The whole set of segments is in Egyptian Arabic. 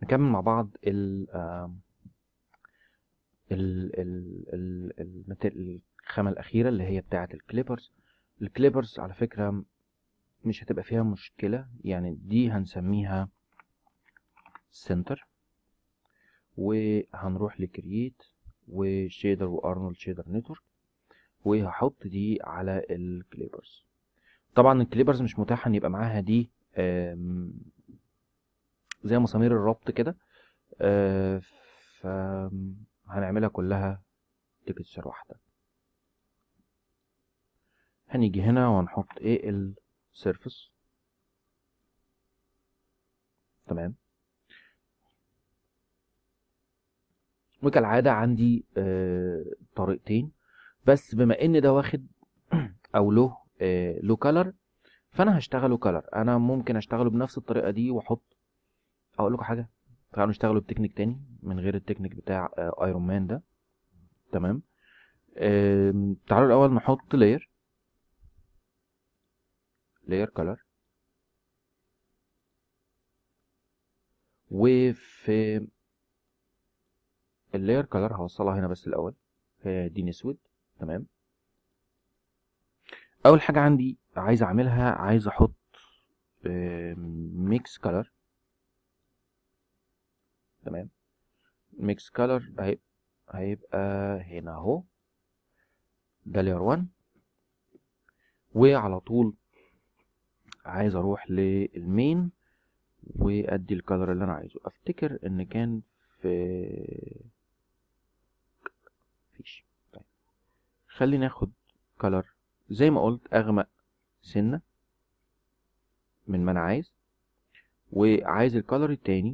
نكمل مع بعض ال ال ال ال المت- الخامة الأخيرة اللي هي بتاعة الكليبرز الكليبرز على فكرة مش هتبقى فيها مشكلة يعني دي هنسميها سنتر وهنروح لكرييت وشيدر وارنولد شيدر نتورك وهحط دي على الكليبرز طبعا الكليبرز مش متاح ان يبقى معاها دي آم، زي مسامير الربط كده آه، فهنعملها كلها تكتشر واحدة هنيجي هنا وهنحط ايه السيرفس تمام وكالعادة عندي آه، طريقتين بس بما ان ده واخد او له آه، له كلر فانا هشتغله كلر انا ممكن اشتغله بنفس الطريقة دي واحط اقول لكم حاجة تعالوا نشتغله بتكنيك تاني من غير التكنيك بتاع ايرون مان ده تمام آم، تعالوا الاول نحط لاير لاير كلر وفي اللاير كلر هوصلها هنا بس الاول هي دي اسود تمام اول حاجه عندي عايز اعملها عايز احط ميكس كلر تمام ميكس كلر هيبقى هيبقى هنا اهو ده لاير 1 وعلى طول عايز اروح للمين وادي الكلر اللي انا عايزه افتكر ان كان في فيش طيب خلي ناخد كلر زي ما قلت اغمق سنه من ما انا عايز وعايز الكلر التاني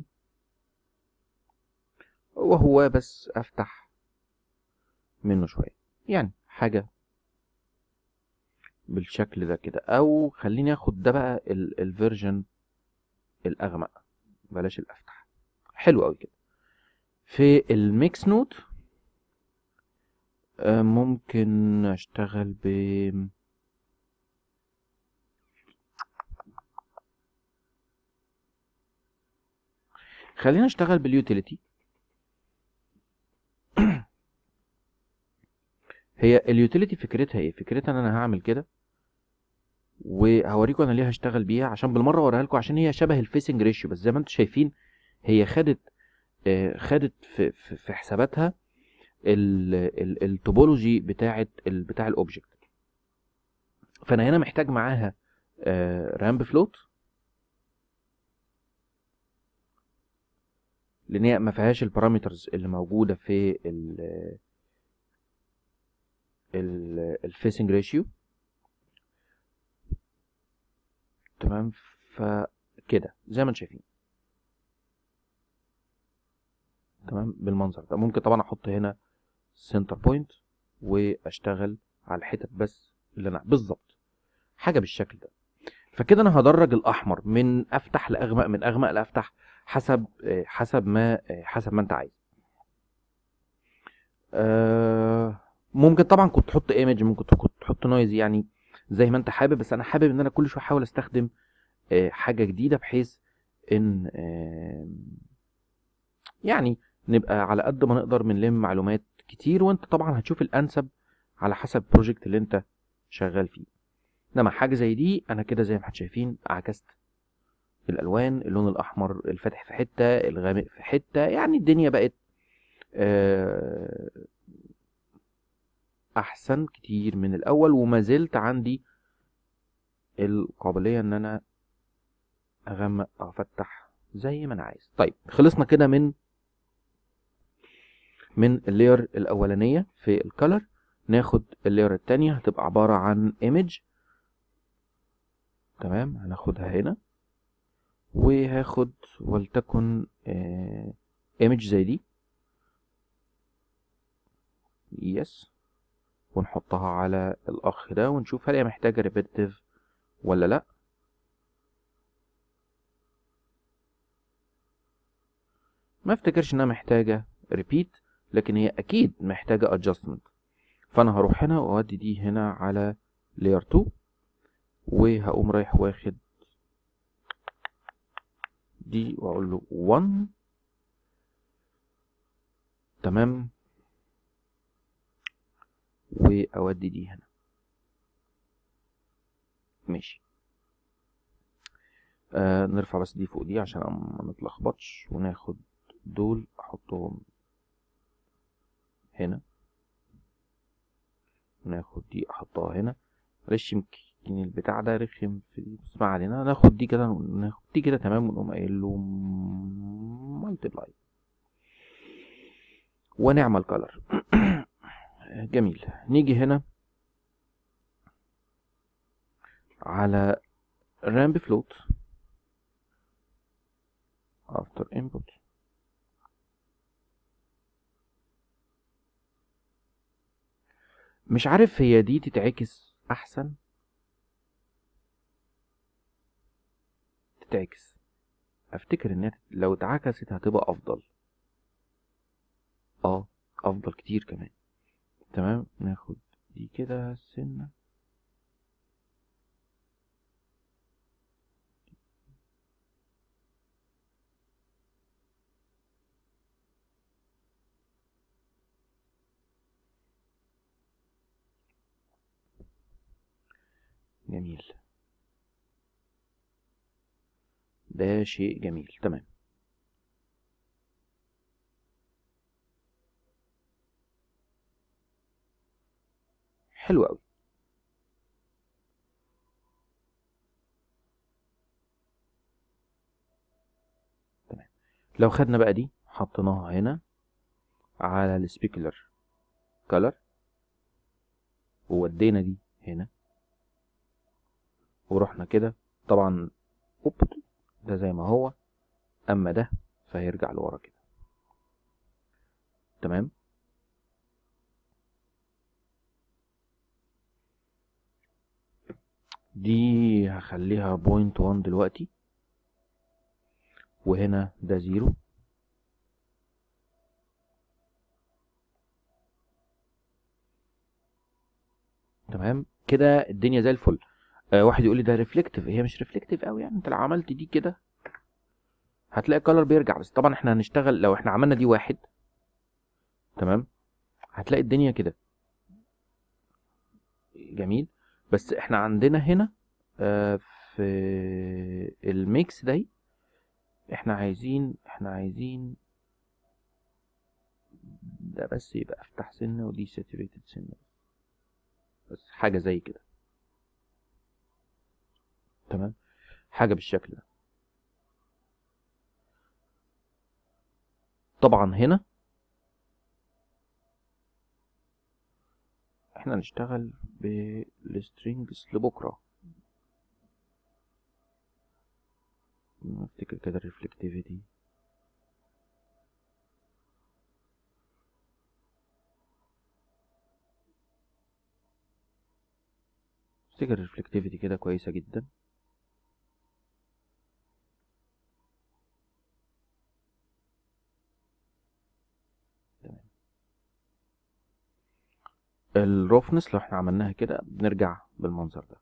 وهو بس افتح منه شويه يعني حاجه بالشكل ده كده او خليني اخد ده بقى الفيرجن الاغمق بلاش الافتح حلو قوي كده في الميكس نوت آه، ممكن اشتغل ب خلينا اشتغل باليوتيليتي هي اليوتيليتي فكرتها ايه فكرتها ان انا هعمل كده وهوريكم انا ليه هشتغل بيها عشان بالمره اوريها لكم عشان هي شبه الفيسنج ريشيو بس زي ما انتم شايفين هي خدت آه، خدت في, في, في حساباتها ال- ال- التوبولوجي بتاعه ال- بتاع الاوبجكت فانا هنا محتاج معاها رامب فلوت لان هي ما فيهاش البارامترز اللي موجوده في ال ال الفيسنج ريشيو تمام فكده زي ما انتم شايفين تمام بالمنظر ده ممكن طبعا احط هنا سنتر بوينت واشتغل على الحتت بس اللي انا بالظبط حاجه بالشكل ده فكده انا هدرج الاحمر من افتح لاغمق من اغمق لافتح حسب آه، حسب ما آه، حسب ما انت عايز آه، ممكن طبعا كنت تحط ايمج ممكن كنت تحط نويز يعني زي ما انت حابب بس انا حابب ان انا كل شويه احاول استخدم آه، حاجه جديده بحيث ان آه، يعني نبقى على قد ما نقدر بنلم معلومات كتير وانت طبعا هتشوف الانسب على حسب البروجكت اللي انت شغال فيه انما حاجه زي دي انا كده زي ما احنا شايفين عكست الالوان اللون الاحمر الفاتح في حته الغامق في حته يعني الدنيا بقت آه، احسن كتير من الاول وما زلت عندي القابليه ان انا اغمق او افتح زي ما انا عايز طيب خلصنا كده من من اللاير الاولانيه في الكالر ناخد اللاير التانية هتبقى عباره عن ايمج تمام هناخدها هنا وهاخد ولتكن ايمج زي دي يس ونحطها على الاخ ده ونشوف هل هي محتاجه ريبيتيف ولا لا ما افتكرش انها محتاجه ريبيت لكن هي اكيد محتاجه ادجستمنت فانا هروح هنا واودي دي هنا على layer 2 وهقوم رايح واخد دي واقول له 1 تمام واودي دي هنا ماشي آه نرفع بس دي فوق دي عشان ما نتلخبطش وناخد دول احطهم هنا ناخد دي احطها هنا معلش يمكن البتاع ده رخم في دي بس ما علينا ناخد دي كده ناخد دي كده تمام ونقوم قايل له مالتيبلاي ونعمل كلر جميل نيجي هنا على رامب فلوت after input مش عارف هي دي تتعكس احسن تتعكس افتكر انها لو اتعكست هتبقى افضل اه افضل كتير كمان تمام ناخد دي كده سنه جميل ده شيء جميل تمام حلو قوي تمام لو خدنا بقى دي حطيناها هنا على السبيكولر كلر وودينا دي هنا ورحنا كده طبعا اوب ده زي ما هو اما ده فهيرجع لورا كده تمام دي هخليها بوينت وان دلوقتي وهنا ده زيرو تمام كده الدنيا زي الفل آه واحد يقول لي ده ريفلكتيف هي مش ريفلكتيف قوي يعني انت لو عملت دي كده هتلاقي الكالر بيرجع بس طبعا احنا هنشتغل لو احنا عملنا دي واحد تمام هتلاقي الدنيا كده جميل بس احنا عندنا هنا آه في الميكس ده احنا عايزين احنا عايزين ده بس يبقى افتح سنه ودي ساتوريتد سنه بس حاجه زي كده تمام حاجه بالشكل ده طبعا هنا احنا نشتغل بالسترينجز لبكره افتكر كده الريفلكتيفيتي افتكر الريفلكتيفيتي كده كويسه جدا الروفنس لو احنا عملناها كده بنرجع بالمنظر ده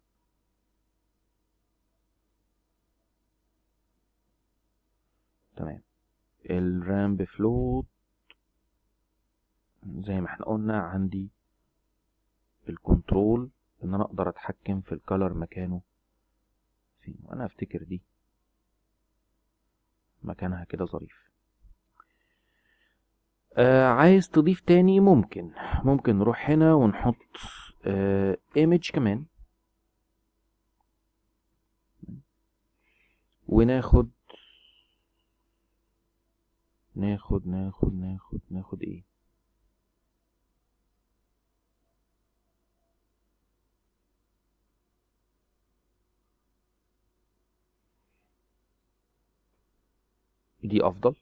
تمام الرامب فلوت زي ما احنا قلنا عندي الكنترول ان انا اقدر اتحكم في الكالر مكانه فين وانا افتكر دي مكانها كده ظريف آه عايز تضيف تاني ممكن ممكن نروح هنا ونحط آه image كمان وناخد ناخد ناخد ناخد ناخد ايه دي افضل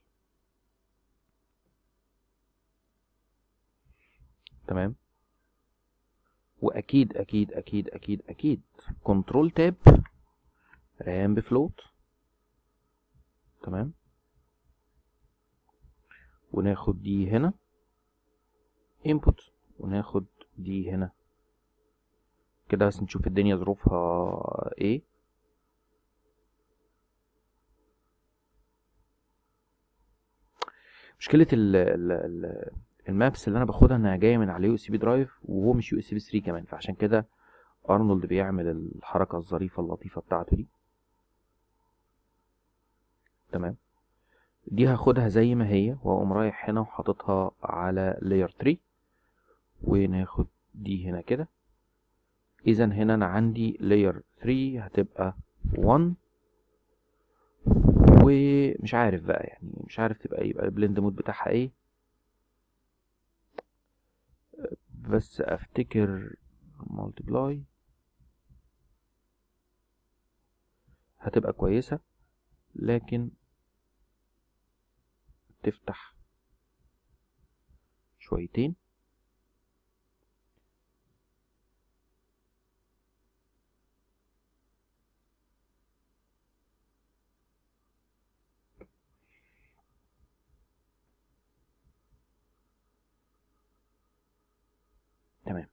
تمام واكيد اكيد اكيد اكيد اكيد كنترول تاب رام بفلوت تمام وناخد دي هنا input وناخد دي هنا كده بس نشوف الدنيا ظروفها ايه مشكلة ال ال ال المابس اللي انا باخدها انها جايه من على يو اس بي درايف وهو مش يو اس بي 3 كمان فعشان كده ارنولد بيعمل الحركه الظريفه اللطيفه بتاعته دي تمام دي هاخدها زي ما هي واقوم رايح هنا وحاططها على لاير 3 وناخد دي هنا كده اذا هنا انا عندي لاير 3 هتبقى 1 ومش عارف بقى يعني مش عارف تبقى يبقى البلند مود بتاعها ايه بس افتكر مالتيبلاي هتبقى كويسة لكن تفتح شويتين تمام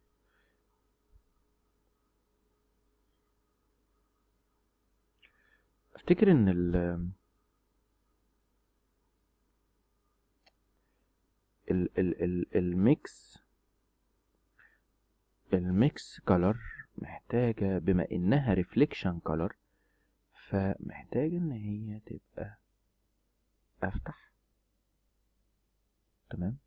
افتكر ان ال ال ال ال الميكس الميكس كولر محتاجة بما انها ريفليكشن كولر فمحتاجة ان هي تبقى افتح تمام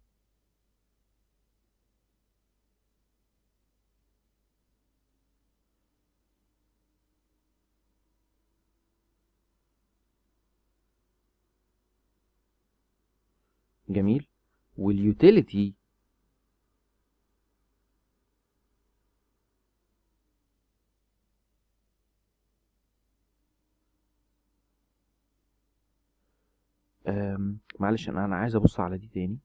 جميل واليوتيليتي أم، معلش انا انا عايز ابص على دي تاني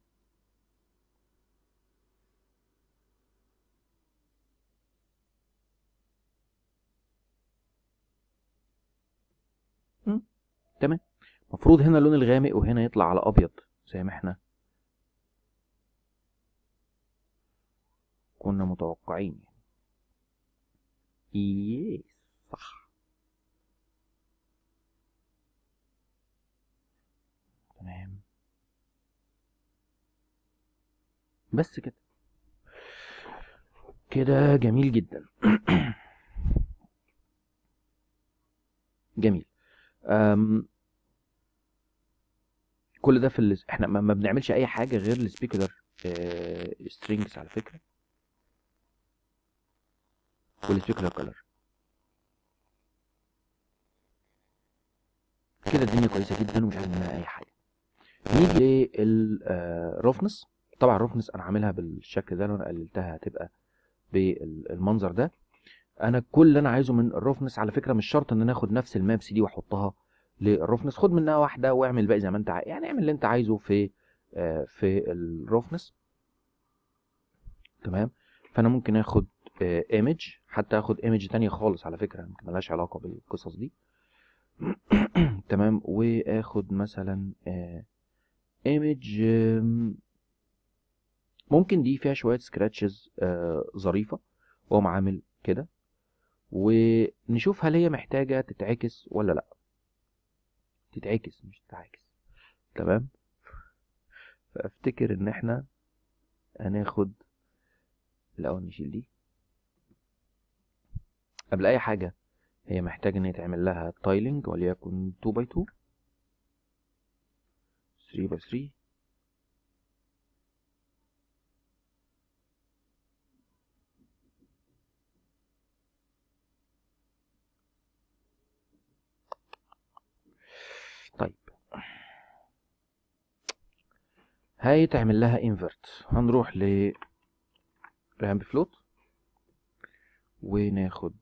مم، تمام المفروض هنا اللون الغامق وهنا يطلع على ابيض زي ما احنا كنا متوقعين يعني يس صح تمام بس كده كده جميل جدا جميل أم كل ده في ال... احنا ما ما بنعملش اي حاجه غير السبيكولر سترينجز على فكره والسبيكولر كولر كده الدنيا كويسه جدا ومش عايز منها اي حاجه نيجي للرفنس طبعا الرفنس انا عاملها بالشكل ده لو انا قللتها هتبقى بالمنظر ده انا كل اللي انا عايزه من الرفنس على فكره مش شرط ان انا اخد نفس المابس دي واحطها للرفنس خد منها واحده واعمل الباقي زي ما انت عايز يعني اعمل اللي انت عايزه في آه، في الرفنس تمام فانا ممكن اخد ايمج حتى اخد ايمج تانية خالص على فكره يمكن ملهاش علاقه بالقصص دي تمام واخد مثلا ايمج ممكن دي فيها شويه سكراتشز ظريفه واقوم عامل كده ونشوف هل هي محتاجه تتعكس ولا لا تتعكس مش تتعكس تمام فافتكر ان احنا هناخد الاول نشيل دي قبل اي حاجه هي محتاجه ان يتعمل لها تايلنج وليكن 2 باي 2 3 باي 3 طيب هيتعمل لها انفرت هنروح ل رامب فلوت وناخد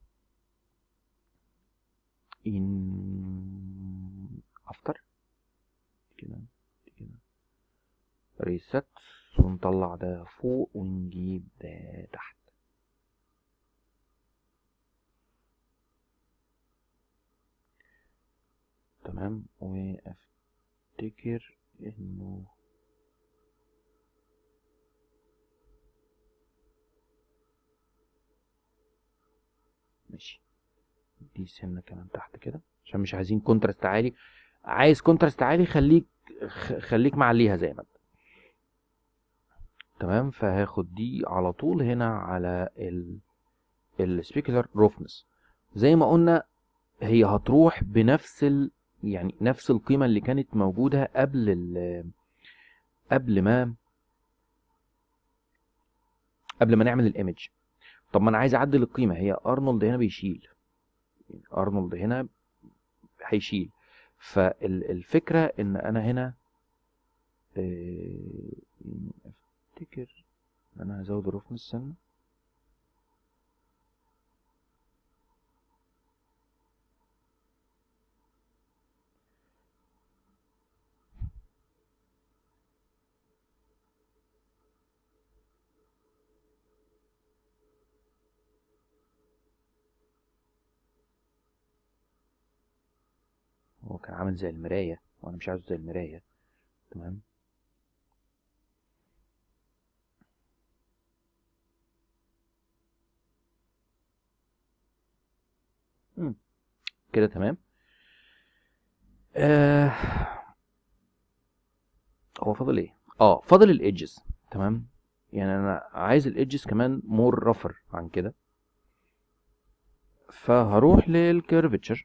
ان افتر كده كده ريست ونطلع ده فوق ونجيب ده تحت تمام وافتكر انه ماشي دي سنة كمان تحت كده عشان مش عايزين كونتراست عالي عايز كونتراست عالي خليك خ- خليك معليها زي ما انت تمام فهاخد دي على طول هنا على ال السبيكولار روفنس زي ما قلنا هي هتروح بنفس ال يعني نفس القيمة اللي كانت موجودة قبل ال قبل ما قبل ما نعمل الايمج طب ما انا عايز اعدل القيمة هي ارنولد هنا بيشيل يعني ارنولد هنا هيشيل فالفكرة ان انا هنا آه، يعني افتكر ان انا هزود الروفنس سنة هو كان عامل زي المراية وانا مش عاوز زي المراية تمام مم. كده تمام آه هو فاضل ايه اه فاضل الايدجز تمام يعني انا عايز الايدجز كمان مور رفر عن كده فهروح للكيرفتشر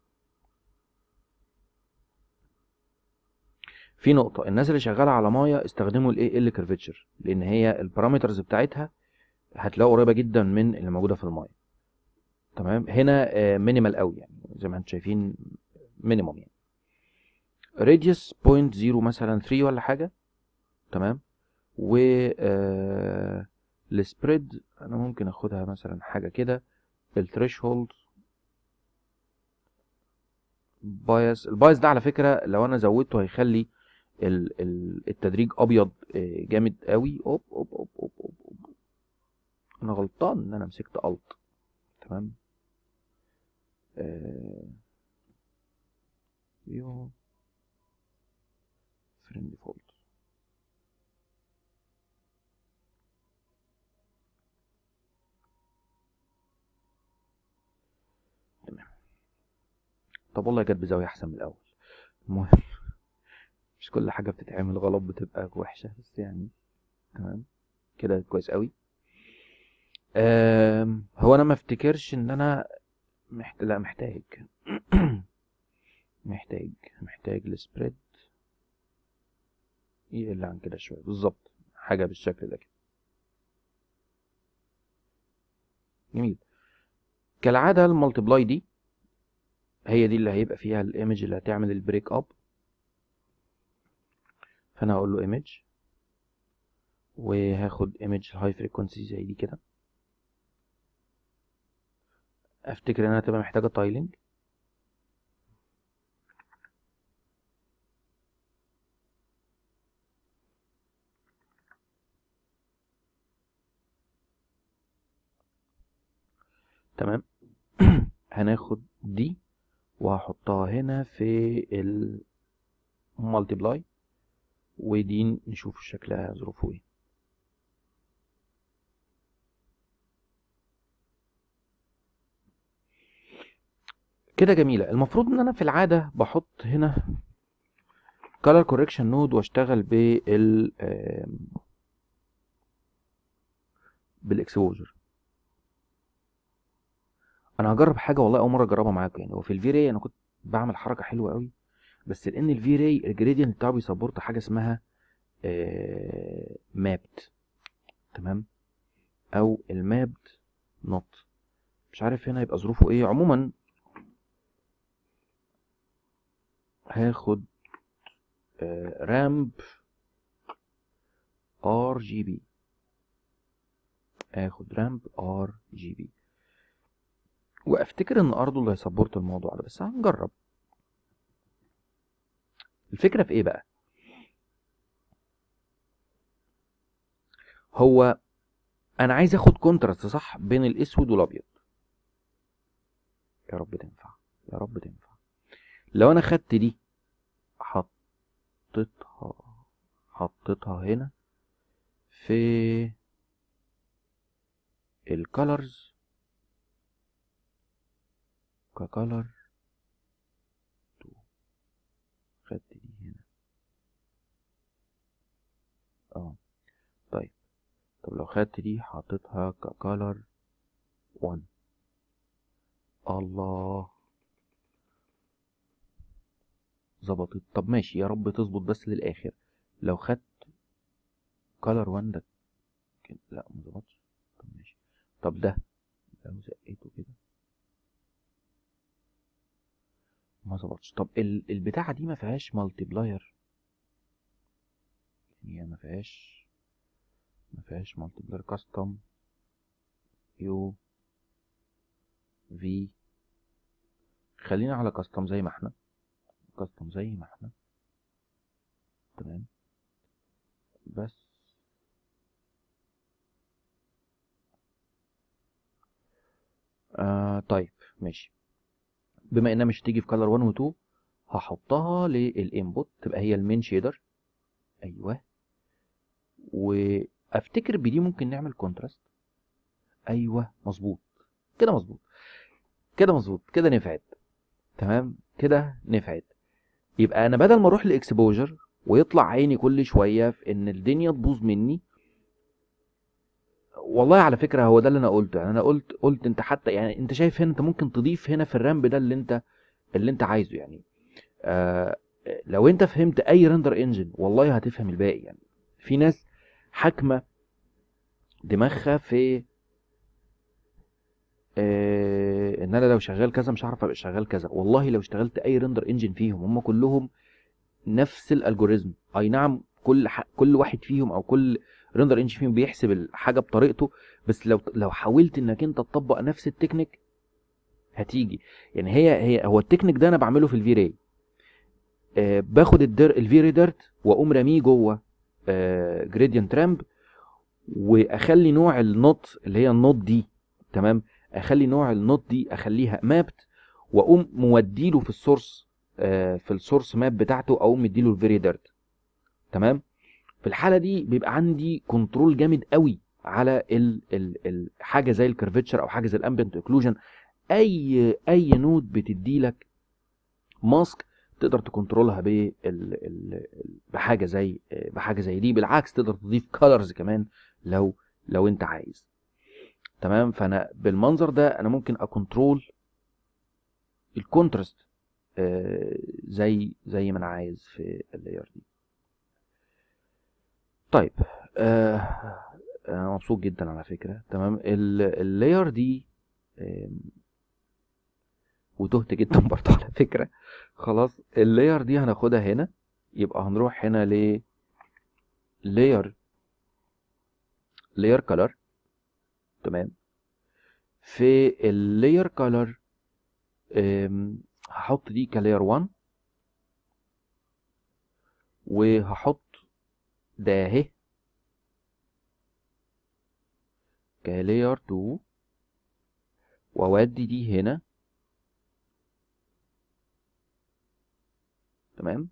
في نقطة الناس اللي شغالة على مايا استخدموا الايه ال كيرفتشر لان هي البارامترز بتاعتها هتلاقوا قريبة جدا من اللي موجودة في المايا تمام هنا مينيمال قوي يعني زي ما انتم شايفين مينيموم يعني راديوس 0.0 مثلا 3 ولا حاجة تمام و آه السبريد انا ممكن اخدها مثلا حاجة كده الثريشولد بايس البايس ده على فكرة لو انا زودته هيخلي ال ال التدريج ابيض آه، جامد قوي اوب اوب اوب اوب اوب, أوب. انا غلطان ان انا مسكت الت تمام آه، فيو فريند ديفولت تمام طب والله جت بزاوية أحسن من الأول المهم مش كل حاجة بتتعمل غلط بتبقى وحشة بس يعني تمام كده كويس قوي آم، هو أنا ما افتكرش إن أنا محت... لا محتاج محتاج محتاج السبريد يقل عن كده شوية بالظبط حاجة بالشكل ده كده جميل كالعادة المالتيبلاي دي هي دي اللي هيبقى فيها الايمج اللي هتعمل البريك اب فانا هقول له ايمج وهاخد ايمج هاي فريكونسي زي دي كده افتكر انها هتبقى محتاجة تايلنج تمام هناخد دي وهحطها هنا في المالتيبلاي ودي نشوف شكلها ظروفه ايه كده جميلة المفروض ان انا في العادة بحط هنا color correction node واشتغل بال آم، بالاكسبوجر انا هجرب حاجه والله اول مره اجربها معاكم يعني هو في الفي راي انا كنت بعمل حركه حلوه قوي بس لان الفي راي الجريدينت بتاعه بيسبورت حاجه اسمها مابد تمام او المابد نوت مش عارف هنا يبقى ظروفه ايه عموما هاخد رامب ار جي بي اخد رامب ار جي بي وافتكر ان ارضه اللي هيسبورت الموضوع ده بس هنجرب الفكره في ايه بقى هو انا عايز اخد كونتراست صح بين الاسود والابيض يا رب تنفع يا رب تنفع لو انا خدت دي حطيتها حطيتها هنا في الكالرز ككالر تو خدت دي هنا اه طيب طب لو خدت دي حطيتها ككالر 1 الله ظبطت طب ماشي يا رب تظبط بس للاخر لو خدت كالر 1 ده كان- لا ما ظبطش طب ماشي طب ده لو زقيته كده ما ظبطش طب ال- البتاعه دي ما فيهاش مالتيبلاير هي ما فيهاش ما فيهاش مالتيبلاير كاستم يو في خلينا على كاستم زي ما احنا كاستم زي ما احنا تمام بس آه طيب ماشي بما انها مش هتيجي في كلر 1 و 2 هحطها للانبوت تبقى هي المين شيدر ايوه وافتكر بدي ممكن نعمل كونتراست ايوه مظبوط كده مظبوط كده مظبوط كده نفعت تمام كده نفعت يبقى انا بدل ما اروح لاكسبوجر ويطلع عيني كل شويه في ان الدنيا تبوظ مني والله على فكره هو ده اللي انا قلته يعني انا قلت قلت انت حتى يعني انت شايف هنا انت ممكن تضيف هنا في الرامب ده اللي انت اللي انت عايزه يعني آه لو انت فهمت اي ريندر انجن والله هتفهم الباقي يعني في ناس حاكمه دماغها في آه ان انا لو شغال كذا مش هعرف ابقى شغال كذا والله لو اشتغلت اي ريندر انجن فيهم هم كلهم نفس الالجوريزم اي نعم كل ح... كل واحد فيهم او كل ريندر انجن فيهم بيحسب الحاجه بطريقته بس لو لو حاولت انك انت تطبق نفس التكنيك هتيجي يعني هي هي هو التكنيك ده انا بعمله في الفي راي آه باخد الدر الفي راي ديرت واقوم راميه جوه آه جريدينت رامب واخلي نوع النوت اللي هي النوت دي تمام اخلي نوع النوت دي اخليها مابت واقوم موديله في السورس آه في السورس ماب بتاعته اقوم مديله الفيري ديرت تمام في الحاله دي بيبقى عندي كنترول جامد قوي على ال ال ال حاجه زي الكيرفتشر او حاجه زي الامبيانت اوكلوجن اي اي نود بتدي لك ماسك تقدر تكنترولها ب ال ال بحاجه زي بحاجه زي دي بالعكس تقدر تضيف كالرز كمان لو لو انت عايز تمام فانا بالمنظر ده انا ممكن اكنترول الكونتراست آه زي زي ما انا عايز في اللاير دي طيب آه انا مبسوط جدا على فكره تمام اللاير دي آه وتهت جدا برضه على فكره خلاص اللاير دي هناخدها هنا يبقى هنروح هنا ل لاير لاير كلر تمام في اللاير كلر هحط دي كلاير 1 وهحط ده اهي كلاير 2 واودي دي هنا تمام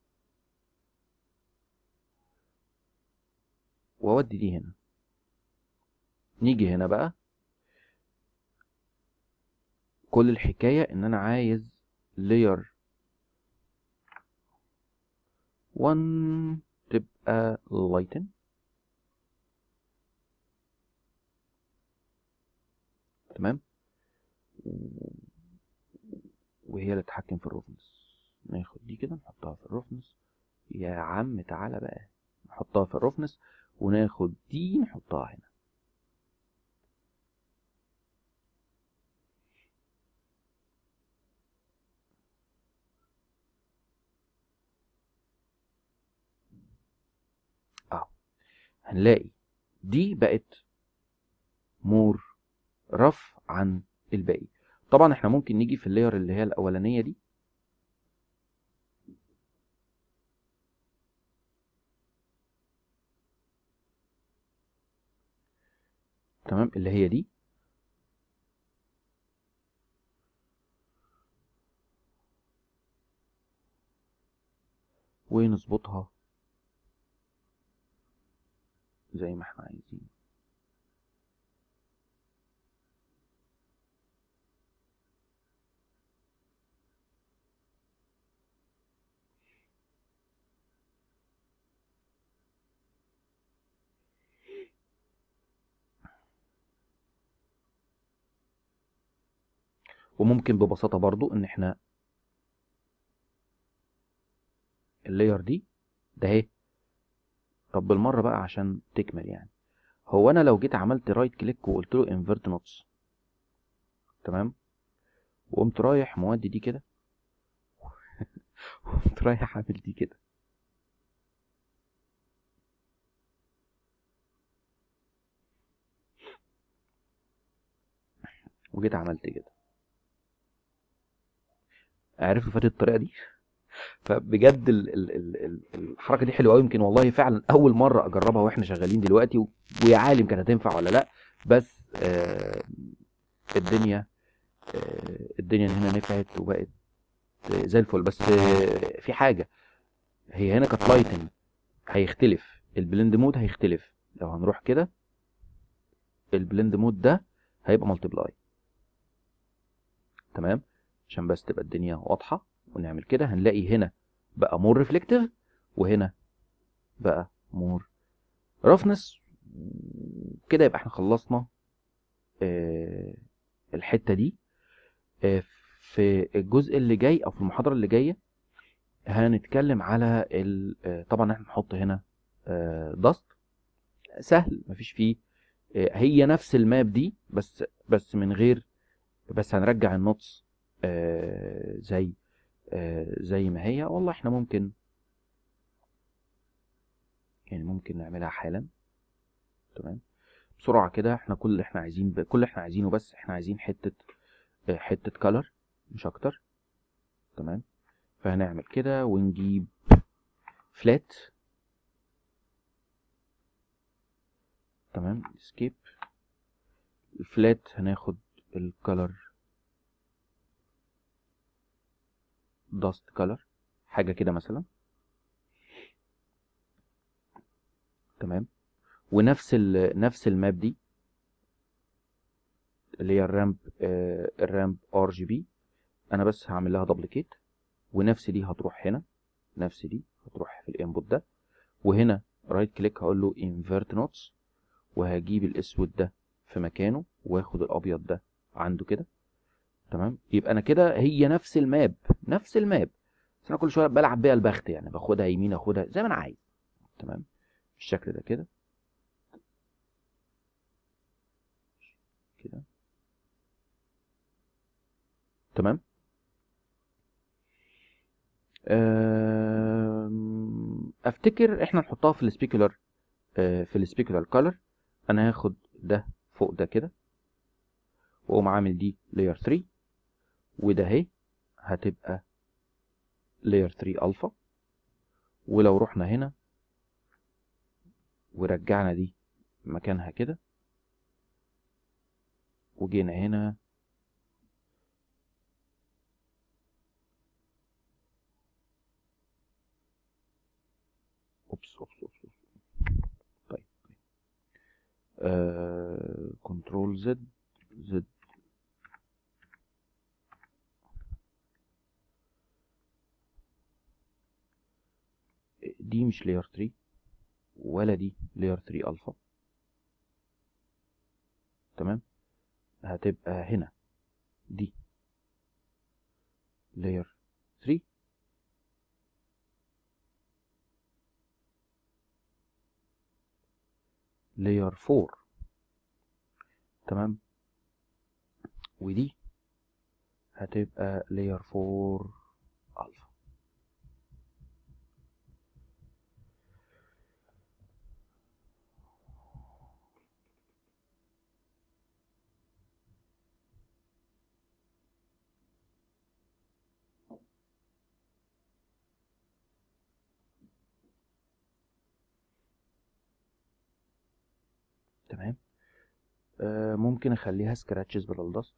واودي دي هنا نيجي هنا بقى كل الحكاية ان انا عايز layer 1 تبقى lighten تمام وهي اللي تتحكم في الروفنس ناخد دي كده نحطها في الروفنس يا عم تعالى بقى نحطها في الروفنس وناخد دي نحطها هنا اه هنلاقي دي بقت مور رف عن الباقي طبعا احنا ممكن نيجي في اللاير اللي هي الاولانيه دي تمام اللي هي دي ونظبطها زي ما احنا عايزين وممكن ببساطة برضو ان احنا اللاير دي ده اهي طب بالمرة بقى عشان تكمل يعني هو انا لو جيت عملت رايت كليك وقلت له انفرت نوتس تمام وقمت رايح مودي دي كده وقمت رايح عامل دي كده وجيت عملت كده عرفت فاتت الطريقه دي فبجد ال ال ال ال الحركه دي حلوه قوي يمكن والله فعلا اول مره اجربها واحنا شغالين دلوقتي و- ويا عالم كانت هتنفع ولا لا بس آه الدنيا آه الدنيا هنا نفعت وبقت آه، زي الفل بس آه في حاجه هي هنا كانت لايتنج هيختلف البلند مود هيختلف لو هنروح كده البلند مود ده هيبقى مالتيبلاي تمام عشان بس تبقى الدنيا واضحه ونعمل كده هنلاقي هنا بقى مور ريفلكتيف وهنا بقى مور رفنس كده يبقى احنا خلصنا آه، الحته دي آه، في الجزء اللي جاي او في المحاضره اللي جايه هنتكلم على ال- آه، طبعا احنا نحط هنا داست سهل مفيش فيه آه، هي نفس الماب دي بس بس من غير بس هنرجع النوتس آه، زي آه، زي ما هي والله احنا ممكن يعني ممكن نعملها حالا تمام بسرعة كده احنا كل اللي احنا عايزين ب... كل اللي احنا عايزينه بس احنا عايزين حتة آه، حتة كلر مش اكتر تمام فهنعمل كده ونجيب فلات تمام اسكيب الفلات هناخد الكلر داست كلر حاجة كده مثلا تمام ونفس ال... نفس الماب دي اللي هي الرامب آه الرامب ار جي بي انا بس هعمل لها دبليكيت ونفس دي هتروح هنا نفس دي هتروح في الانبوت ده وهنا رايت كليك هقول له انفيرت نوتس وهجيب الاسود ده في مكانه واخد الابيض ده عنده كده تمام يبقى انا كده هي نفس الماب نفس الماب بس انا كل شويه بلعب بيها البخت يعني باخدها يمين اخدها زي ما انا عايز تمام بالشكل ده كده كده تمام أم، افتكر احنا نحطها في السبيكولار في السبيكولار كولر انا هاخد ده فوق ده كده واقوم عامل دي لاير 3 وده اهي هتبقى لاير 3 الفا ولو رحنا هنا ورجعنا دي مكانها كده وجينا هنا اوبس اوبس اوبس أوبس. طيب آه كنترول زد زد دي مش لاير 3 ولا دي لاير 3 الفا تمام هتبقى هنا دي لاير 3 لاير 4 تمام ودي هتبقى لاير 4 الفا تمام آه ممكن اخليها سكراتشز بالالدست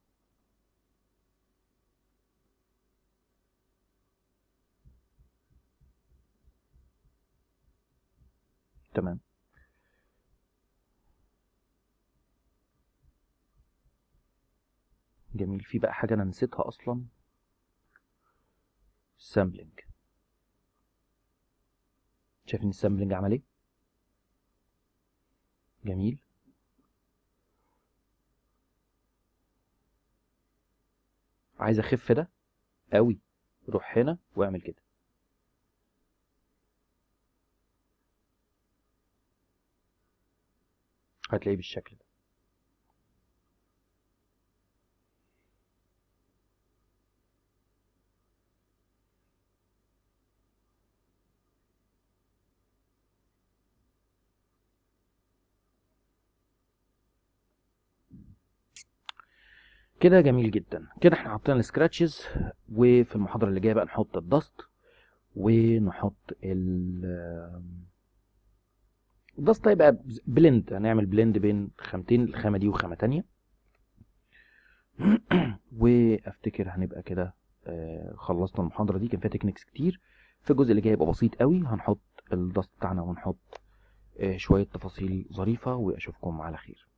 تمام جميل في بقى حاجة أنا نسيتها أصلا السامبلنج شايفين السامبلنج عمل ايه؟ جميل عايز اخف ده قوي روح هنا واعمل كده هتلاقيه بالشكل ده كده جميل جدا كده احنا حطينا السكراتشز وفي المحاضره اللي جايه بقى نحط الدست ونحط ال الدست هيبقى بلند هنعمل بلند بين خامتين الخامه دي وخامه تانية وافتكر هنبقى كده آه، خلصنا المحاضره دي كان فيها تكنيكس كتير في الجزء اللي جاي هيبقى بسيط قوي هنحط الدست بتاعنا ونحط آه، شويه تفاصيل ظريفه واشوفكم على خير